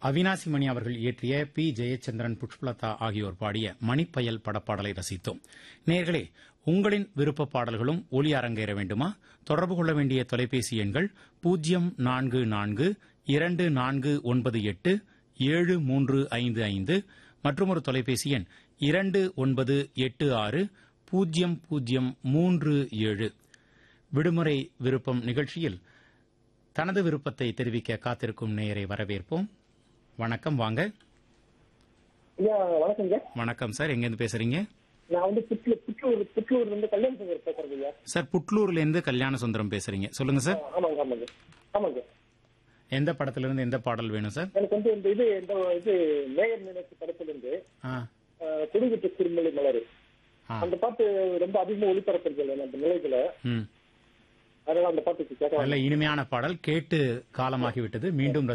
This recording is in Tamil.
அவினாசி மணி அவர்கள் இயற்றிய பி ஜெயச்சந்திரன் புஷ்பலதா ஆகியோர் பாடிய மணிப்பயல் படப்பாடலை ரசித்தோம் நேர்களே உங்களின் விருப்ப பாடல்களும் ஒலி அரங்கேற வேண்டுமா தொடர்பு கொள்ள வேண்டிய தொலைபேசி எண்கள் பூஜ்ஜியம் நான்கு நான்கு இரண்டு நான்கு ஒன்பது எட்டு ஏழு மூன்று ஐந்து ஐந்து மற்றும் ஒரு தொலைபேசி எண் இரண்டு ஒன்பது எட்டு ஆறு பூஜ்ஜியம் பூஜ்ஜியம் மூன்று ஏழு விடுமுறை விருப்பம் நிகழ்ச்சியில் தனது விருப்பத்தை தெரிவிக்க காத்திருக்கும் நேயரை வரவேற்போம் வணக்கம் வாங்க ஐயா வணக்கங்க வணக்கம் சார் எங்கேருந்து பேசுறீங்க நான் வந்து புற்றூர் புற்றூர் புற்றூர்ல இருந்து கல்யாண சுந்தர் பேசுறது ஐயா சார் புட்லூர்ல இருந்து கல்யாண சுந்தரம் பேசுறீங்க சொல்லுங்க சார் ஆமாங்க ஆமாங்க ஆமாங்க எந்த படத்துல இருந்து எந்த பாடல் வேணும் சார் எனக்கு வந்து இந்த இது இந்த இது மேயர் நினைச்சு படத்துல இருந்து ஆ குடிவிட்டு திருமலை மலர் ஆ அந்த பாட்டு ரொம்ப அதிகமா ஒளிபரப்புறது அந்த நிலையத்துல ம் அதனால அந்த பாட்டுக்கு கேட்க நல்ல இனிமையான பாடல் கேட்டு காலமாகிவிட்டது மீண்டும்